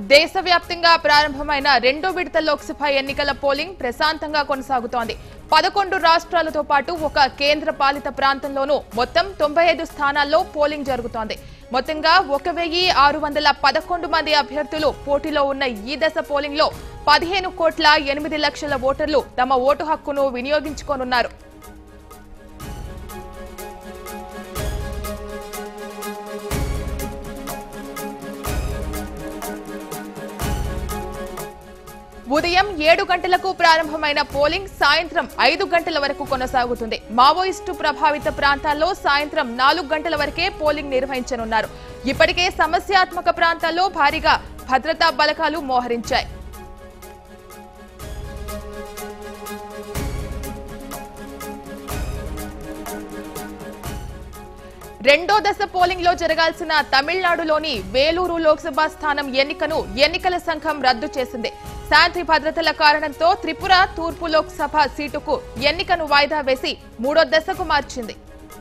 దేశవ్యాప్తంగా ప్రారంభమైన రెండో విడత లోక్సభ ఎన్నికల పోలింగ్ ప్రశాంతంగా కొనసాగుతోంది పదకొండు రాష్ట్రాలతో పాటు ఒక కేంద్ర పాలిత ప్రాంతంలోనూ మొత్తం తొంభై ఐదు స్థానాల్లో పోలింగ్ జరుగుతోంది మొత్తంగా ఒక వెయ్యి ఆరు వందల పదకొండు మంది అభ్యర్థులు పోటీలో ఉన్న ఈ దశ పోలింగ్ లో పదిహేను కోట్ల ఎనిమిది లక్షల ఓటర్లు తమ ఓటు హక్కును వినియోగించుకోనున్నారు ఉదయం ఏడు గంటలకు ప్రారంభమైన పోలింగ్ సాయంత్రం ఐదు గంటల వరకు కొనసాగుతుంది మావోయిస్టు ప్రభావిత ప్రాంతాల్లో సాయంత్రం నాలుగు గంటల వరకే పోలింగ్ నిర్వహించనున్నారు ఇప్పటికే సమస్యాత్మక ప్రాంతాల్లో భారీగా భద్రతా బలగాలు మోహరించాయి రెండో దశ పోలింగ్ లో జరగాల్సిన తమిళనాడులోని వేలూరు లోక్సభ స్థానం ఎన్నికను ఎన్నికల సంఘం రద్దు చేసింది శాంతి భద్రతల కారణంతో త్రిపుర తూర్పు లోక్సభ సీటుకు ఎన్నికను వాయిదా వేసి మూడో దశకు మార్చింది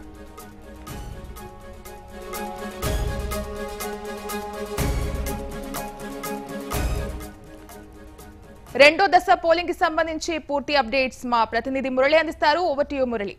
రెండో దశ పోలింగ్ కి సంబంధించి పూర్తి అప్డేట్స్ మా ప్రతినిధి మురళి అందిస్తారు over to you Murali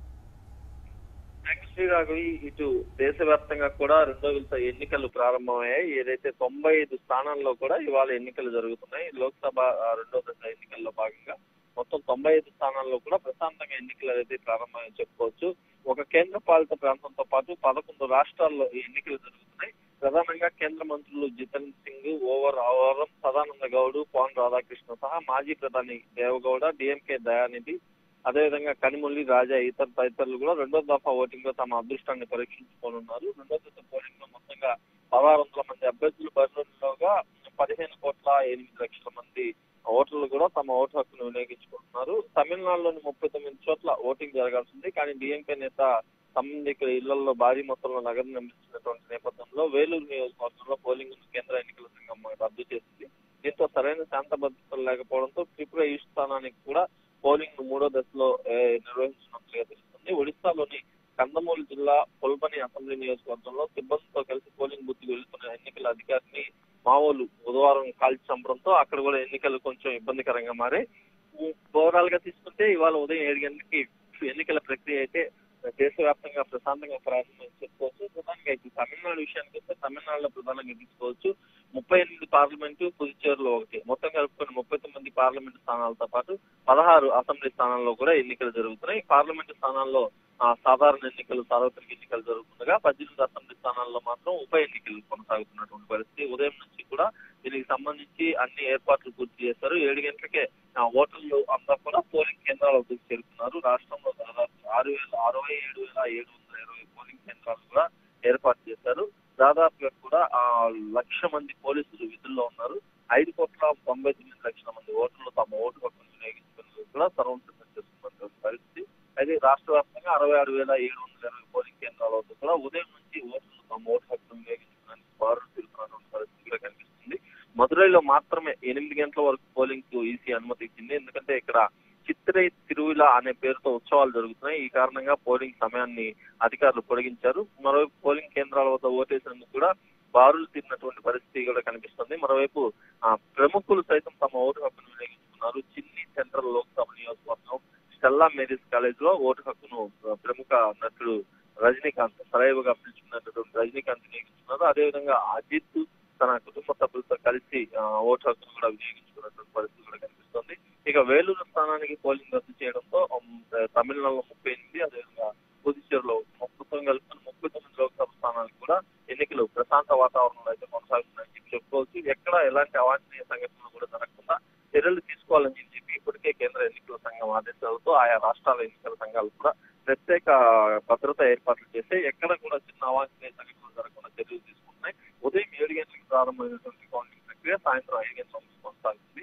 actually Raghavi ఇటు దేశవ్యాప్తంగా కూడా రెండో విడత ఎన్నికలు ప్రారంభమయ్యాయి ఏదైతే తొంభై ఐదు స్థానాల్లో కూడా ఇవాళ ఎన్నికలు జరుగుతున్నాయి లోక్సభ ఆ, రెండో దశ ఎన్నికల్లో భాగంగా మొత్తం తొంభై ఐదు స్థానాల్లో కూడా ప్రశాంతంగా ఎన్నికలు అనేది ప్రారంభమని చెప్పుకోవచ్చు ఒక కేంద్ర పాలిత ప్రాంతంతో పాటు పదకొండు రాష్ట్రాల్లో ఈ ఎన్నికలు జరుగుతున్నాయి ప్రధానంగా కేంద్ర మంత్రులు జితేంద్ర సింగ్ ఓవర్ ఆవరం సదానంద గౌడ్ పవన్ రాధాకృష్ణ సహా మాజీ ప్రధాని దేవగౌడ డిఎంకే దయానిధి అదేవిధంగా కనిమొల్లి రాజా ఇతర తదితరులు కూడా రెండో దఫా ఓటింగ్ లో తమ అదృష్టాన్ని పరీక్షించుకోనున్నారు రెండో దఫా పోలింగ్ లో మొత్తంగా పదహారు వందల మంది అభ్యర్థులు బరిలోగా పదిహేను కోట్ల ఎనిమిది లక్షల మంది ఓటర్లు కూడా తమ ఓటు హక్కును వినియోగించుకుంటున్నారు తమిళనాడులోని ముప్పై తొమ్మిది చోట్ల ఓటింగ్ జరగాల్సి ఉంది కానీ డిఎంకే నేత సంబంధిత ఇళ్లలో భారీ మొత్తంలో నగదు నిర్మించినటువంటి నేపథ్యంలో వేలూరు నియోజకవర్గంలో పోలింగ్ కేంద్ర ఎన్నికల సంఘం రద్దు చేసింది దీంతో సరైన శాంత భద్రతలు లేకపోవడంతో త్రిపుర ఈస్ట్ స్థానానికి కూడా పోలింగ్ మూడో దశలో ఏ, నిర్వహించినట్లుగా తెలుస్తుంది ఒడిశాలోని కందమూరు జిల్లా పొల్పని అసెంబ్లీ నియోజకవర్గంలో సిబ్బందితో కలిసి పోలింగ్ బూత్ వెళ్తున్న ఎన్నికల అధికారిని మావోలు బుధవారం కాల్చి చంపడంతో అక్కడ కూడా ఎన్నికలు కొంచెం ఇబ్బందికరంగా మారాయి ఓవరాల్ గా తీసుకుంటే ఇవాళ ఉదయం ఏడు గంటలకి ఎన్నికల ప్రక్రియ అయితే దేశవ్యాప్తంగా ప్రశాంతంగా ప్రారంభమని చెప్పుకోవచ్చు ప్రధానంగా ఇప్పుడు తమిళనాడు విషయానికి వస్తే తమిళనాడులో ప్రధానంగా తీసుకోవచ్చు ముప్పై ఎనిమిది పార్లమెంటు పుదుచ్చేరిలో ఒకటి మొత్తం కలుపుకొని ముప్పై తొమ్మిది పార్లమెంటు స్థానాలతో పాటు పదహారు అసెంబ్లీ స్థానాల్లో కూడా ఎన్నికలు జరుగుతున్నాయి పార్లమెంటు స్థానాల్లో ఆ, సాధారణ ఎన్నికలు సార్వత్రిక ఎన్నికలు జరుగుతుండగా పద్దెనిమిది అసెంబ్లీ స్థానాల్లో మాత్రం ఉప ఎన్నికలు కొనసాగుతున్నటువంటి పరిస్థితి ఉదయం నుంచి కూడా దీనికి సంబంధించి అన్ని ఏర్పాట్లు పూర్తి చేశారు ఏడు గంటలకే ఆ, ఓటర్లు అంతా కూడా పోలింగ్ కేంద్రాల వద్దకు చేరుకున్నారు రాష్ట్రంలో దాదాపు ఆరు వేల అరవై ఏడు వేల ఏడు వందల ఇరవై పోలింగ్ కేంద్రాలు కూడా ఏర్పాటు చేశారు దాదాపుగా కూడా ఆ లక్ష మంది పోలీసులు విధుల్లో ఉన్నారు ఐదు కోట్ల తొంభై తొమ్మిది లక్షల మంది ఓటర్లు తమ ఓటు హక్కును వినియోగించుకునేందుకు కూడా సర్వం సిద్ధం చేస్తున్నటువంటి పరిస్థితి అయితే రాష్ట్ర వ్యాప్తంగా అరవై ఆరు వేల ఏడు వందల ఇరవై పోలింగ్ కేంద్రాల వద్ద కూడా ఉదయం నుంచి ఓటర్లు తమ ఓటు హక్కును వినియోగించుకోవడానికి బారులు తిరుగుతున్నటువంటి పరిస్థితి కూడా కనిపిస్తుంది మదురైలో మాత్రమే ఎనిమిది గంటల వరకు పోలింగ్ కు ఈసీ అనుమతి ఇచ్చింది ఎందుకంటే ఇక్కడ చిత్రై తిరువిల అనే పేరుతో ఉత్సవాలు జరుగుతున్నాయి ఈ కారణంగా పోలింగ్ సమయాన్ని అధికారులు పొడిగించారు మరోవైపు పోలింగ్ కేంద్రాల వద్ద ఓటేసేందుకు కూడా బారులు తిరిగినటువంటి పరిస్థితి కూడా కనిపిస్తుంది మరోవైపు ఆ, ప్రముఖులు సైతం తమ ఓటు హక్కును వినియోగించుకున్నారు చిన్ని సెంట్రల్ లోక్సభ నియోజకవర్గం స్టెల్లా మేరీస్ కాలేజ్ లో ఓటు హక్కును ఆ, ప్రముఖ నటుడు రజనీకాంత్ సరైవగా పిలుచుకున్నటువంటి రజనీకాంత్ వినియోగించుకున్నారు అదేవిధంగా అజిత్ తన కుటుంబ సభ్యులతో కలిసి ఆ, ఓటు హక్కును కూడా వినియోగించుకున్నటువంటి పరిస్థితి కూడా కనిపిస్తుంది ఇక వేలూరు స్థానానికి పోలింగ్ రద్దు చేయడంతో ఉమ్, తమిళనాడులో ముప్పై ఎనిమిది అదేవిధంగా పుదుచ్చేరిలో మొత్తం కలుపుకొని ముప్పై తొమ్మిది లోక్సభ స్థానాలకు కూడా ఎన్నికలు ప్రశాంత వాతావరణంలో అయితే కొనసాగుతున్నాయని చెప్పి చెప్పుకోవచ్చు ఎక్కడ ఎలాంటి అవాంఛనీయ సంఘటనలు కూడా జరగకుండా చర్యలు తీసుకోవాలని చెప్పి ఇప్పటికే కేంద్ర ఎన్నికల సంఘం ఆదేశాలతో ఆయా రాష్ట్రాల ఎన్నికల సంఘాలు కూడా ప్రత్యేక భద్రత ఏర్పాట్లు చేస్తే ఎక్కడ కూడా చిన్న అవాంఛనీయ సంఘటనలు జరగకుండా చర్యలు తీసుకుంటున్నాయి ఉదయం ఏడు గంటలకు ప్రారంభమైనటువంటి కౌంటింగ్ ప్రక్రియ సాయంత్రం ఐదు గంటల వరకు కొనసాగుతుంది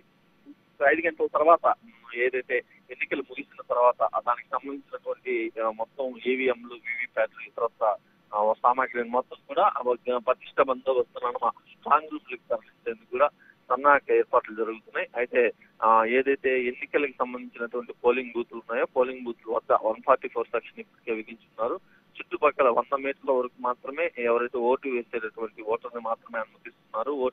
ఐదు గంటల తర్వాత ఉమ్, ఏదైతే ఎన్నికలు ముగిసిన తర్వాత ఆ దానికి సంబంధించినటువంటి ఆ, మొత్తం ఈవీఎంలు వీవీప్యాట్లు ఇతరత్ర ఆ, సామాగ్రిని మొత్తం కూడా ఆ, పటిష్ట బందోబస్తులను స్ట్రాంగ్ రూమ్లకు తరలించేందుకు కూడా సన్నాహక ఏర్పాట్లు జరుగుతున్నాయి అయితే ఆ, ఏదైతే ఎన్నికలకు సంబంధించినటువంటి పోలింగ్ బూత్లు ఉన్నాయో పోలింగ్ బూత్ల వద్ద వన్ ఫార్టీ ఫోర్ సెక్షన్ ఇప్పటికే విధించున్నారు చుట్టుపక్కల వంద మీటర్ల వరకు మాత్రమే ఎవరైతే ఓటు వేసేటటువంటి ఓటర్ని మాత్రమే అనుమతిస్తున్నారు ఓటు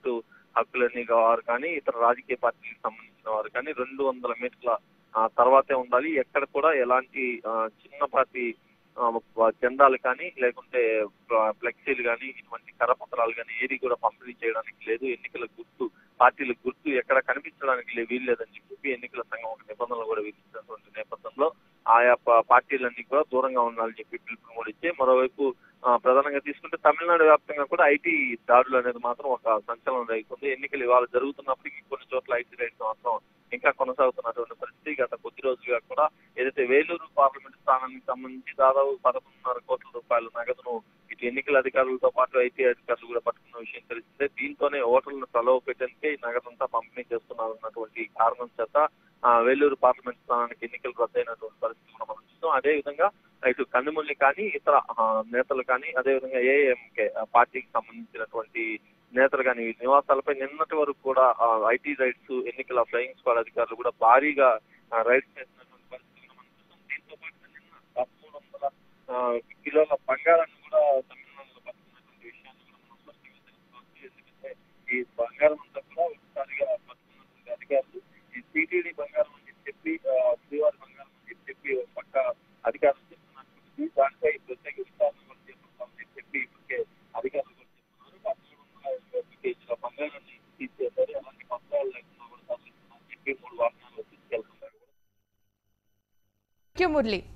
హక్కులని వారు కానీ ఇతర రాజకీయ పార్టీలకు సంబంధించిన వారు కానీ రెండు వందల మీటర్ల ఆ, తర్వాతే ఉండాలి ఎక్కడ కూడా ఎలాంటి ఆ, చిన్నపాటి ఆ, జెండాలు కానీ లేకుంటే ఫ్ల- ఫ్లెక్సీలు కానీ ఇటువంటి కరపత్రాలు కానీ ఏది కూడా పంపిణీ చేయడానికి లేదు ఎన్నికల గుర్తు పార్టీల గుర్తు ఎక్కడ కనిపించడానికి లే- వీల్లేదని చెప్పి ఎన్నికల సంఘం ఒక నిబంధనలు కూడా విధించినటువంటి నేపథ్యంలో ఆయా ప- పార్టీలన్నీ కూడా దూరంగా ఉండాలని చెప్పి పిలుపుని కూడా ఇచ్చి మరోవైపు ఆ, ప్రధానంగా తీసుకుంటే తమిళనాడు వ్యాప్తంగా కూడా ఐటీ దాడులు అనేది మాత్రం ఒక సంచలనం రైతుంది ఎన్నికలు ఇవాళ జరుగుతున్నప్పటికీ కొన్ని చోట్ల ఐటీ రైట్స్ మాత్రం ఇంకా కొనసాగుతున్నటువంటి పరిస్థితి గత కొద్ది రోజులుగా కూడా ఏదైతే వేలూరు పార్లమెంట్ స్థానానికి సంబంధించి దాదాపు పదకొండున్నర కోట్ల రూపాయల నగదును ఇటు ఎన్నికల అధికారులతో పాటు ఐటీ అధికారులు కూడా పట్టుకున్న విషయం తెలిసిందే దీంతోనే ఓటర్లను ప్రలోభ పెట్టడానికే ఈ నగదంతా పంపిణీ చేస్తున్నారన్నటువంటి కారణం చేత ఆ, వేలూరు పార్లమెంట్ స్థానానికి ఎన్నికలు రద్దయినటువంటి పరిస్థితి కూడా మనం చూస్తాం అదే విధంగా ఇటు కందుమల్లి కానీ ఇతర ఆ, నేతలు కానీ అదే విధంగా ఏఎంకే పార్టీకి సంబంధించినటువంటి నేతలు కానీ వీళ్ళ నివాసాలపై నిన్నటి వరకు కూడా ఐటీ రైట్స్ ఎన్నికల ఫ్లయింగ్ స్క్వాడ్ అధికారులు కూడా భారీగా రైడ్స్ చేసినటువంటి పరిస్థితి కూడా మనం చూస్తాం దీంతో పాటు నిన్న పదమూడు వందల ఆ, కిలోల బంగారాన్ని కూడా తమిళనాడులో పట్టుకున్నటువంటి విషయాన్ని కూడా మనం స్పష్టంగా తెలుసుకోవచ్చు ఎందుకంటే ఈ బంగారం అంతా కూడా ఒకసారిగా పట్టుకున్నటువంటి అధికారులు ఈ సిటీడీ బంగారం అని చెప్పి ఆ, శ్రీవారి బంగారం అని చెప్పి ఒక పక్క అధికారులు చెప్తున్నటువంటి దానిపై ప్రత్యేక విచారణ కూడా చేపడతామని చెప్పి ఇప్పటికే అధికారులు కూడా చెప్తున్నారు పదమూడు వందల యాభై కేజీల బంగారాన్ని తీసేశారు అలాంటి పత్రాలు లేకుండా కూడా తరలిస్తున్నారని చెప్పి మూడు వాహనాలు తీసుకెళ్తున్నారు ముఖ్య మురళి